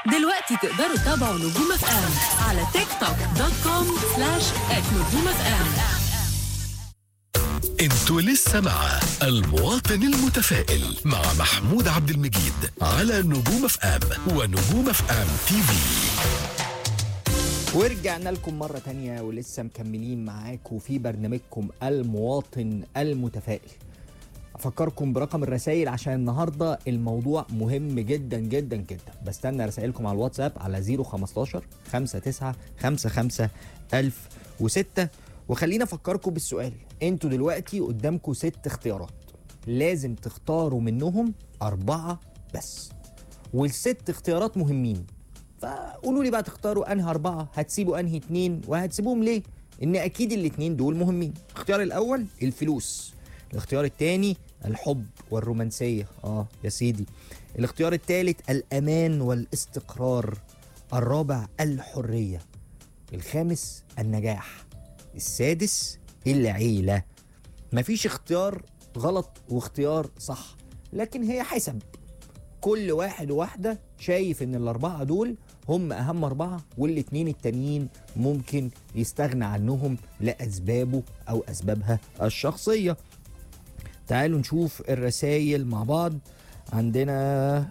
دلوقتي تقدروا تتابعوا نجوم اف ام على تيك توك دوت كوم سلاش نجوم اف ام انتوا لسه مع المواطن المتفائل مع محمود عبد المجيد على نجوم اف ام ونجوم اف ام تي في ورجعنا لكم مرة تانية ولسه مكملين معاكم في برنامجكم المواطن المتفائل أفكركم برقم الرسائل عشان النهاردة الموضوع مهم جدا جدا جدا بستنى رسائلكم على الواتساب على 015 59 55 1006 وخلينا أفكركم بالسؤال انتوا دلوقتي قدامكم ست اختيارات لازم تختاروا منهم أربعة بس والست اختيارات مهمين فقولوا لي بقى تختاروا انهي اربعه هتسيبوا انهي اتنين وهتسيبوهم ليه ان اكيد الاتنين دول مهمين الاختيار الاول الفلوس الاختيار التاني الحب والرومانسيه اه يا سيدي الاختيار التالت الامان والاستقرار الرابع الحريه الخامس النجاح السادس العيله مفيش اختيار غلط واختيار صح لكن هي حسب كل واحد وواحدة شايف ان الاربعة دول هم اهم اربعة والاتنين التانيين ممكن يستغنى عنهم لاسبابه او اسبابها الشخصية تعالوا نشوف الرسائل مع بعض عندنا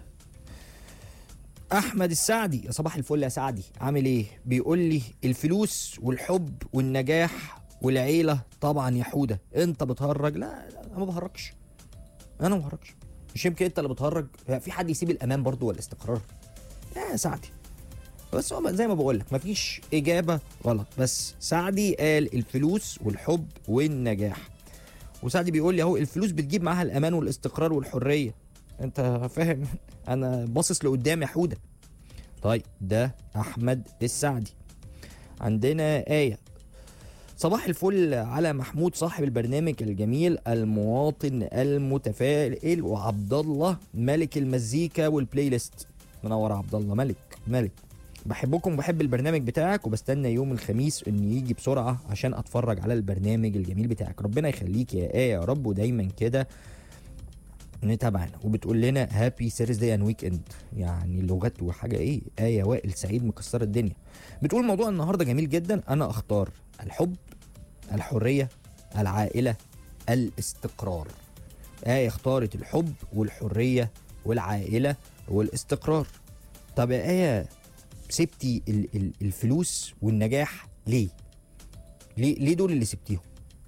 احمد السعدي يا صباح الفل يا سعدي عامل ايه بيقول لي الفلوس والحب والنجاح والعيله طبعا يا حوده انت بتهرج لا, لا انا ما بهرجش انا ما بهرجش مش يمكن انت اللي بتهرج في حد يسيب الامان برضو والاستقرار يا سعدي بس هو زي ما بقول لك مفيش اجابه غلط بس سعدي قال الفلوس والحب والنجاح وسعدي بيقول لي اهو الفلوس بتجيب معاها الامان والاستقرار والحريه انت فاهم انا باصص لقدام يا حوده طيب ده احمد السعدي عندنا ايه صباح الفل على محمود صاحب البرنامج الجميل المواطن المتفائل وعبد الله ملك المزيكا والبلاي ليست منور يا عبد الله ملك ملك بحبكم وبحب البرنامج بتاعك وبستنى يوم الخميس ان يجي بسرعه عشان اتفرج على البرنامج الجميل بتاعك ربنا يخليك يا ايه يا رب ودايما كده نتابعنا وبتقول لنا هابي سيرزداي اند ويك اند يعني لغات وحاجه ايه ايه وائل سعيد مكسره الدنيا بتقول موضوع النهارده جميل جدا انا اختار الحب الحريه العائله الاستقرار ايه اختارت الحب والحريه والعائله والاستقرار طب يا ايه سبتي ال- ال- الفلوس والنجاح ليه ليه ليه دول اللي سبتيهم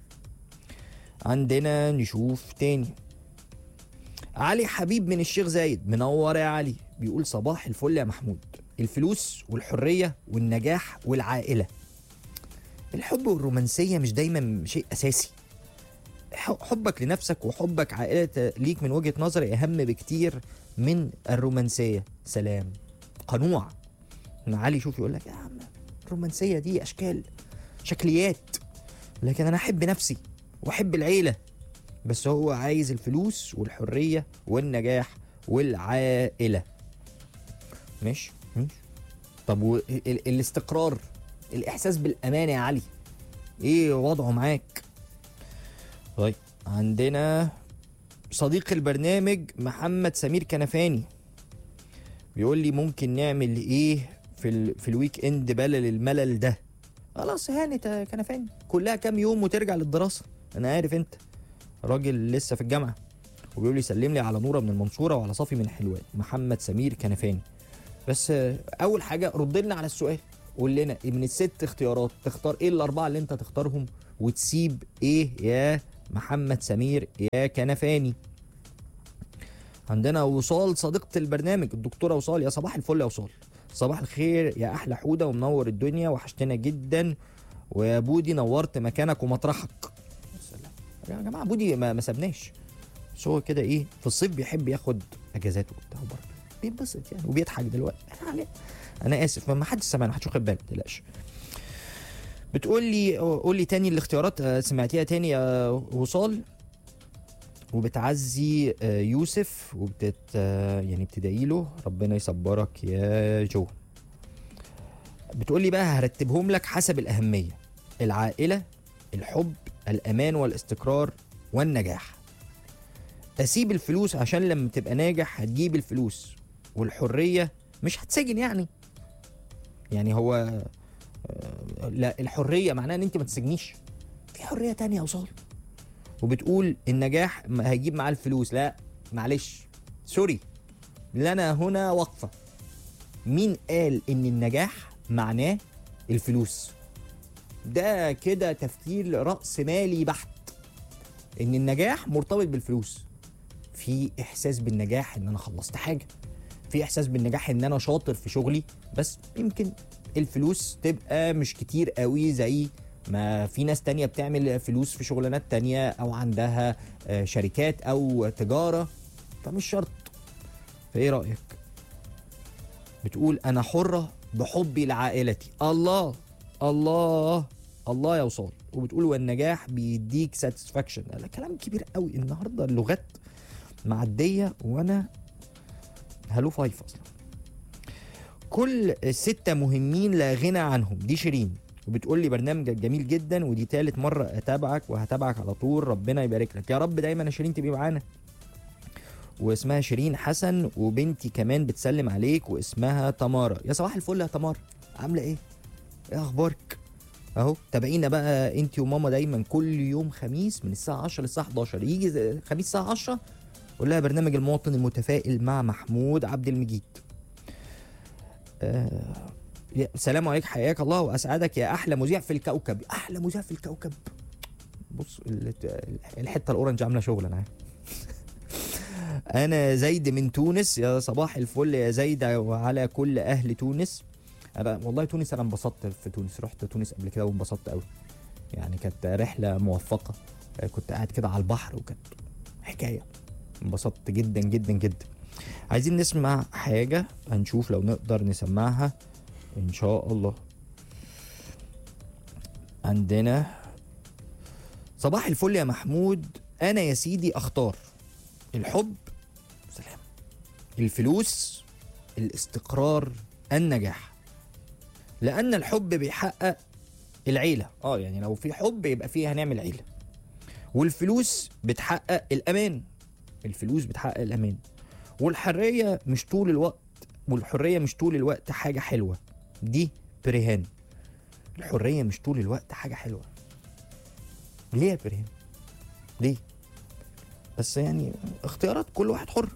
عندنا نشوف تاني علي حبيب من الشيخ زايد منور يا علي بيقول صباح الفل يا محمود الفلوس والحرية والنجاح والعائلة الحب والرومانسية مش دايما شيء أساسي ح- حبك لنفسك وحبك عائلة ليك من وجهة نظري أهم بكتير من الرومانسية سلام قنوع إن علي شوف يقول لك يا عم الرومانسية دي أشكال شكليات لكن أنا أحب نفسي وأحب العيلة بس هو عايز الفلوس والحرية والنجاح والعائلة ماشي ماشي طب و... ال... الاستقرار الإحساس بالأمان يا علي إيه وضعه معاك طيب عندنا صديق البرنامج محمد سمير كنفاني بيقول لي ممكن نعمل ايه في ال... في الويك اند بلل الملل ده خلاص هانت يا كنفاني كلها كام يوم وترجع للدراسه انا عارف انت راجل لسه في الجامعه وبيقول لي سلم لي على نوره من المنصوره وعلى صافي من حلوان محمد سمير كنفاني بس آه، اول حاجه رد لنا على السؤال قول لنا إيه من الست اختيارات تختار ايه الاربعه اللي انت تختارهم وتسيب ايه يا محمد سمير يا كنفاني عندنا وصال صديقة البرنامج الدكتورة وصال يا صباح الفل يا وصال صباح الخير يا أحلى حودة ومنور الدنيا وحشتنا جدا ويا بودي نورت مكانك ومطرحك يا سلام يا جماعة بودي ما, ما سابناش بس هو كده إيه في الصيف بيحب ياخد أجازات وبتاع برضه بينبسط يعني وبيضحك دلوقتي يعني أنا آسف ما حدش سامع ما حدش واخد باله ما تقلقش بتقول لي قول لي تاني الاختيارات آه، سمعتيها تاني يا وصال وبتعزي آه، يوسف وبتت آه، يعني بتدعي له ربنا يصبرك يا جو بتقول لي بقى هرتبهم لك حسب الأهمية العائلة الحب الأمان والاستقرار والنجاح أسيب الفلوس عشان لما تبقى ناجح هتجيب الفلوس والحرية مش هتسجن يعني يعني هو آه، لا الحريه معناها ان انت ما تسجنيش في حريه تانية يا وصال وبتقول النجاح ما هيجيب معاه الفلوس لا معلش سوري لنا هنا وقفه مين قال ان النجاح معناه الفلوس ده كده تفكير راس مالي بحت ان النجاح مرتبط بالفلوس في احساس بالنجاح ان انا خلصت حاجه في احساس بالنجاح ان انا شاطر في شغلي بس يمكن الفلوس تبقى مش كتير قوي زي ما في ناس تانية بتعمل فلوس في شغلانات تانية او عندها آه، شركات او تجارة فمش شرط فايه رأيك بتقول انا حرة بحبي لعائلتي الله الله الله يا وصال وبتقول والنجاح بيديك ساتسفاكشن لا كلام كبير قوي النهارده اللغات معديه وانا هلو فايف اصلا كل ستة مهمين لا غنى عنهم دي شيرين وبتقول لي برنامجك جميل جدا ودي تالت مرة اتابعك وهتابعك على طول ربنا يبارك لك يا رب دايما يا شيرين تبقي معانا واسمها شيرين حسن وبنتي كمان بتسلم عليك واسمها تمارا يا صباح الفل يا تمارا عاملة ايه؟ ايه اخبارك؟ اهو تابعينا بقى انت وماما دايما كل يوم خميس من الساعة 10 للساعة 11 يجي زي- خميس الساعة 10 قول لها برنامج المواطن المتفائل مع محمود عبد المجيد آه يا- السلام عليك حياك الله واسعدك يا احلى مذيع في الكوكب احلى مذيع في الكوكب بص ال- الحته الاورنج عامله شغل انا عارف. انا زيد من تونس يا صباح الفل يا زيد وعلى كل اهل تونس انا والله تونس انا انبسطت في تونس رحت تونس قبل كده وانبسطت قوي يعني كانت رحله موفقه آه، كنت قاعد كده على البحر وكانت حكايه انبسطت جدا جدا جدا عايزين نسمع حاجه هنشوف لو نقدر نسمعها ان شاء الله عندنا صباح الفل يا محمود انا يا سيدي اختار الحب سلام الفلوس الاستقرار النجاح لان الحب بيحقق العيله اه يعني لو في حب يبقى فيه هنعمل عيله والفلوس بتحقق الامان الفلوس بتحقق الامان والحريه مش طول الوقت والحريه مش طول الوقت حاجه حلوه دي برهان الحريه مش طول الوقت حاجه حلوه ليه يا برهان ليه بس يعني اختيارات كل واحد حر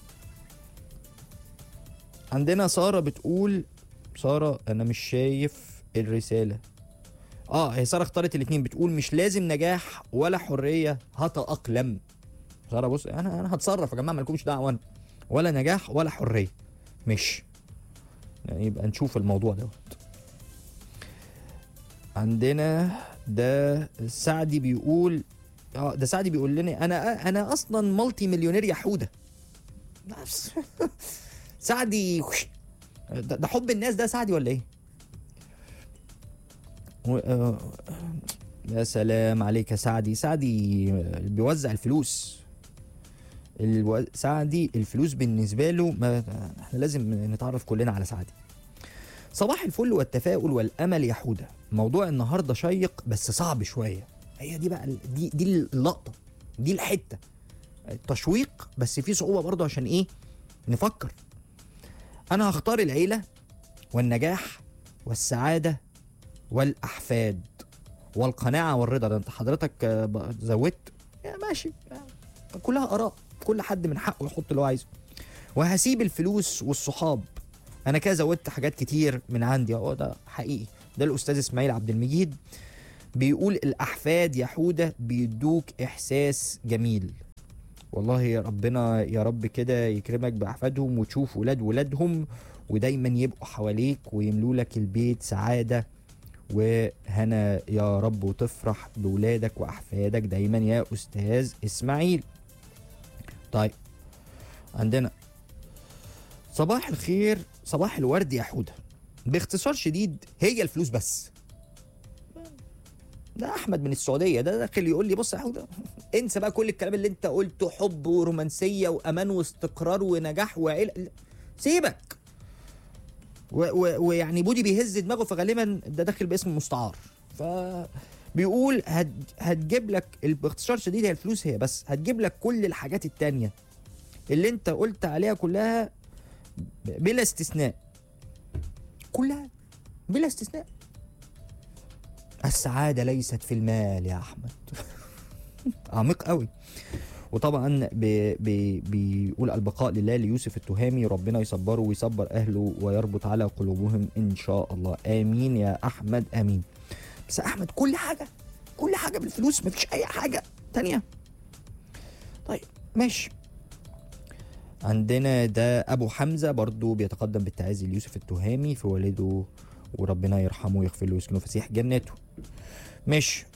عندنا ساره بتقول ساره انا مش شايف الرساله اه هي ساره اختارت الاثنين بتقول مش لازم نجاح ولا حريه هتاقلم ساره بص انا انا هتصرف يا جماعه مالكمش دعوه أنا. ولا نجاح ولا حريه مش يعني يبقى نشوف الموضوع دوت عندنا ده سعدي بيقول اه ده سعدي بيقول لنا انا انا اصلا مالتي مليونير يا حوده بس سعدي ده, ده حب الناس ده سعدي ولا ايه؟ و- آه، يا سلام عليك يا سعدي سعدي بيوزع الفلوس الو... سعدي الفلوس بالنسبه له ما احنا لازم نتعرف كلنا على سعدي صباح الفل والتفاؤل والامل يا حوده موضوع النهارده شيق بس صعب شويه هي دي بقى ال- دي دي اللقطه دي الحته التشويق بس في صعوبه برضه عشان ايه نفكر انا هختار العيله والنجاح والسعاده والاحفاد والقناعه والرضا ده انت حضرتك آه، ب- زودت يا ماشي آه، كلها اراء كل حد من حقه يحط اللي هو عايزه وهسيب الفلوس والصحاب انا كده زودت حاجات كتير من عندي اه ده حقيقي ده الاستاذ اسماعيل عبد المجيد بيقول الاحفاد يا حوده بيدوك احساس جميل والله يا ربنا يا رب كده يكرمك باحفادهم وتشوف ولاد ولادهم ودايما يبقوا حواليك ويملوا لك البيت سعاده وهنا يا رب وتفرح بولادك واحفادك دايما يا استاذ اسماعيل طيب عندنا صباح الخير صباح الورد يا حوده باختصار شديد هي الفلوس بس ده احمد من السعوديه ده داخل يقول لي بص يا حوده انسى بقى كل الكلام اللي انت قلته حب ورومانسيه وامان واستقرار ونجاح وعيله سيبك و- و- ويعني بودي بيهز دماغه فغالبا ده داخل باسم مستعار ف بيقول هت هتجيب لك باختصار شديد هي الفلوس هي بس هتجيب لك كل الحاجات التانية اللي انت قلت عليها كلها بلا استثناء كلها بلا استثناء السعادة ليست في المال يا أحمد عميق قوي وطبعا بي بي بيقول البقاء لله ليوسف التهامي ربنا يصبره ويصبر أهله ويربط على قلوبهم إن شاء الله آمين يا أحمد آمين بس يا أحمد كل حاجة كل حاجة بالفلوس مفيش أي حاجة تانية طيب ماشي عندنا ده ابو حمزه برضو بيتقدم بالتعازي ليوسف التهامي في والده وربنا يرحمه ويغفر له ويسكنه فسيح جناته ماشي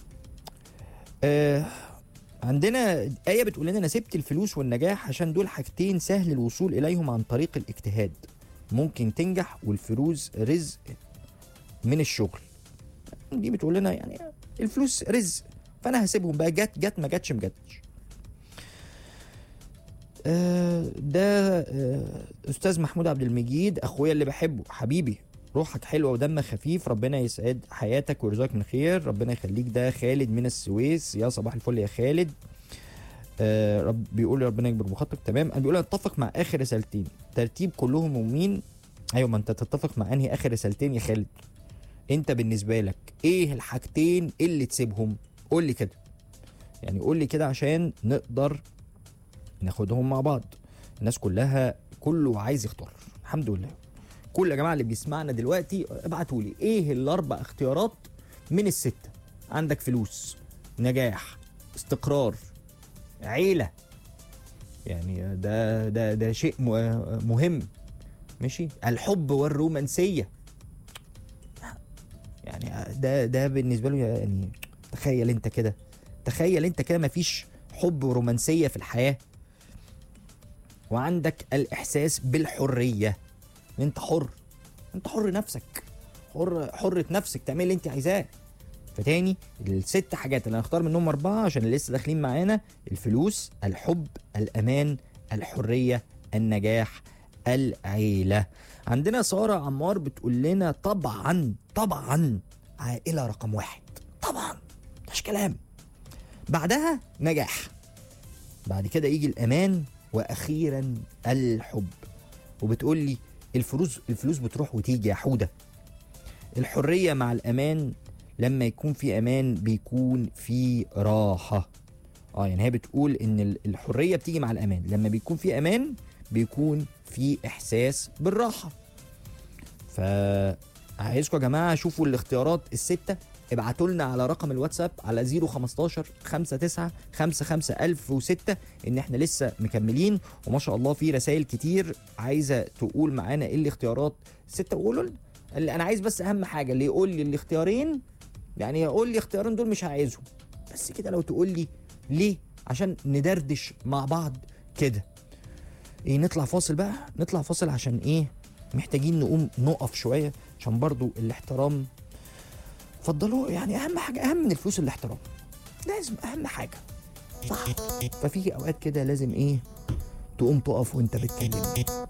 آه عندنا آية بتقول لنا أنا سبت الفلوس والنجاح عشان دول حاجتين سهل الوصول إليهم عن طريق الاجتهاد ممكن تنجح والفلوس رزق من الشغل دي بتقول لنا يعني الفلوس رزق فأنا هسيبهم بقى جت جت ما جاتش ما جاتش آه، ده آه، استاذ محمود عبد المجيد اخويا اللي بحبه حبيبي روحك حلوه ودمك خفيف ربنا يسعد حياتك ويرزقك من خير ربنا يخليك ده خالد من السويس يا صباح الفل يا خالد آه رب بيقول ربنا يكبر بخاطرك تمام انا بيقول أنا اتفق مع اخر رسالتين ترتيب كلهم ومين ايوه ما انت تتفق مع انهي اخر رسالتين يا خالد انت بالنسبه لك ايه الحاجتين اللي تسيبهم قول لي كده يعني قول لي كده عشان نقدر ناخدهم مع بعض الناس كلها كله عايز يختار الحمد لله كل يا جماعه اللي بيسمعنا دلوقتي ابعتوا لي ايه الاربع اختيارات من السته عندك فلوس نجاح استقرار عيله يعني ده ده ده شيء م- مهم ماشي الحب والرومانسيه يعني ده ده بالنسبه له يعني تخيل انت كده تخيل انت كده مفيش حب ورومانسيه في الحياه وعندك الاحساس بالحريه ان انت حر انت حر نفسك حر حرة نفسك تعمل اللي انت عايزاه فتاني الست حاجات اللي هنختار منهم اربعه عشان لسه داخلين معانا الفلوس الحب الامان الحريه النجاح العيله عندنا ساره عمار بتقول لنا طبعا طبعا عائله رقم واحد طبعا مش كلام بعدها نجاح بعد كده يجي الامان واخيرا الحب وبتقول لي الفلوس الفلوس بتروح وتيجي يا حوده الحريه مع الامان لما يكون في امان بيكون في راحه اه يعني هي بتقول ان ال- الحريه بتيجي مع الامان لما بيكون في امان بيكون في احساس بالراحه ف عايزكم يا جماعه شوفوا الاختيارات السته ابعتوا لنا على رقم الواتساب على 015 59 55 1006 ان احنا لسه مكملين وما شاء الله في رسائل كتير عايزه تقول معانا ايه الاختيارات السته وقولوا لنا اللي انا عايز بس اهم حاجه اللي يقول لي الاختيارين يعني يقول لي اختيارين دول مش عايزهم بس كده لو تقول لي ليه عشان ندردش مع بعض كده ايه نطلع فاصل بقى نطلع فاصل عشان ايه محتاجين نقوم نقف شويه عشان برضو الاحترام فضلوا يعني اهم حاجه اهم من الفلوس الاحترام لازم اهم حاجه صح ففي اوقات كده لازم ايه تقوم تقف وانت بتكلمني